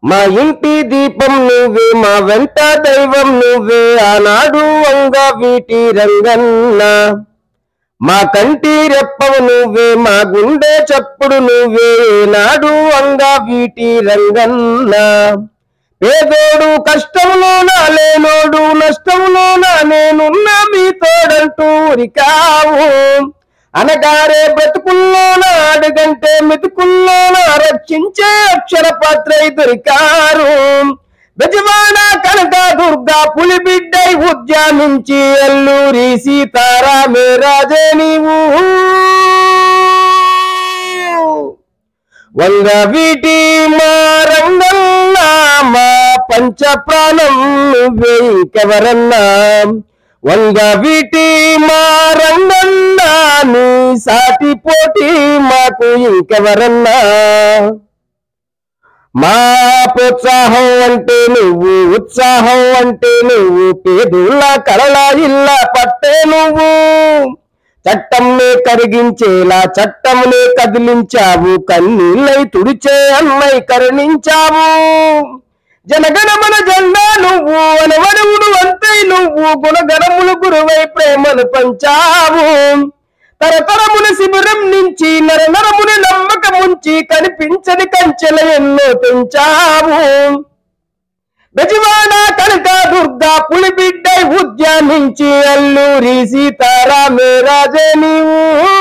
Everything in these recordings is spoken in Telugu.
మా ఇంటి దీపం నువ్వే మా వెంట దైవం నువ్వే ఆనాడు వంగ వీటి రంగన్న మా కంటి రెప్పవు నువ్వే మా గుండె చప్పుడు నువ్వే నాడు వంగ వీటి రంగన్న పేదోడు కష్టంలోన లేనోడు నష్టంలోన నేనున్న మీ తోడంటూ ఉరికావు అనగారే బ్రతుకుల్లోన అడుగంటే మెతుకుల్లోన రక్షించే అక్షర పాత్ర దొరికారు బెజవాడ కనక దుర్గా పులిబిడ్డై ఉద్యానించి అల్లూరి సీతారామే రాజే నీవు వంగ వీటి మా రంగల్లా మా పంచ ప్రాణం నువ్వే ఇంకెవరన్నా వంగ వీటి మా రంగల్లా నీ సాటి పోటీ మాకు ఇంకెవరన్నా మా ప్రోత్సాహం అంటే నువ్వు ఉత్సాహం అంటే నువ్వు పేదుల కలల ఇల్ల పట్టే నువ్వు చట్టంనే కరిగించేలా చట్టంనే కదిలించావు కన్నీళ్ళై తుడిచే అన్నై కరుణించావు జనగణమన జెండా నువ్వు అనవడవుడు అంతై నువ్వు గుణగణములు గురువై ప్రేమను పంచావు తరతరముల శిబిరం నుంచి నరనరముని నమ్మకముంచి కనిపించని కంచెల ఎన్నో తెంచావు బెజవాడ కనక దుర్గా పులిబిడ్డ ఉద్యానించి అల్లూరి సీతారామే రాజే నీవు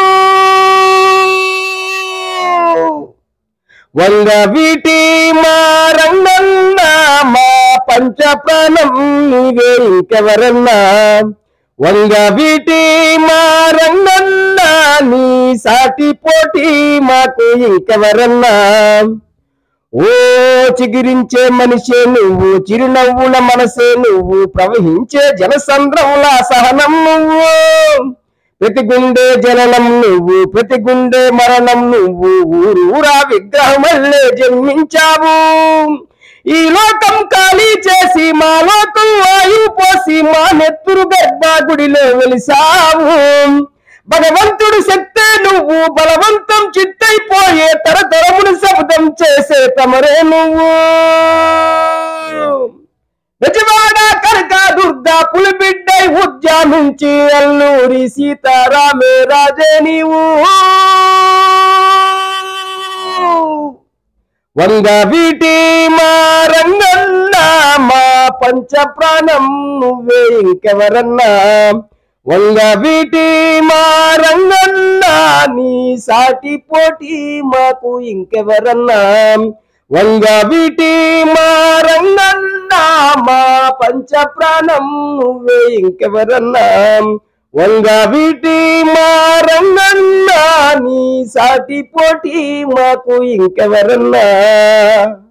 వంగ వీటి మా రంగన్న మా పంచ ప్రాణం నీవే ఇంకెవరన్నా వంగ వీటి మా రంగన్న నీ సాటి పోటీ మాకు ఇంకెవరన్నా ఓ చిగిరించే మనిషే నువ్వు చిరునవ్వుల మనసే నువ్వు ప్రవహించే జనసంద్రముల సహనం నువ్వు ప్రతి గుండె జననం నువ్వు ప్రతి గుండె మరణం నువ్వు ఊరూరా విగ్రహమల్లే జన్మించావు ఈ లోకం ఖాళీ చేసి మా లోకం వాయువు పోసి మా నెత్తురు గర్భాగుడిలో వెలిసావు భగవంతుడు శక్తే నువ్వు బలవంతం చిత్తైపోయే తరతరములు శబ్దం చేసే తమరే నువ్వు గజవాడ కనక దుర్గా పులిబిడ్డై ఉద్యానించి అల్లూరి సీతారామే రాజే నీవు వంగ వీటి మా రంగన్న మా పంచ ప్రాణం నువ్వే ఇంకెవరన్నా వంగ వీటి మా రంగన్న నీ సాటి పోటీ మాకు ఇంకెవరన్నా వంగ వీటి మా రంగన్న మా పంచ ప్రాణం నువ్వే ఇంకెవరన్నా వంగ వీటి మా రంగన్న నీ సాటి పోటీ మాకు ఇంకెవరన్నా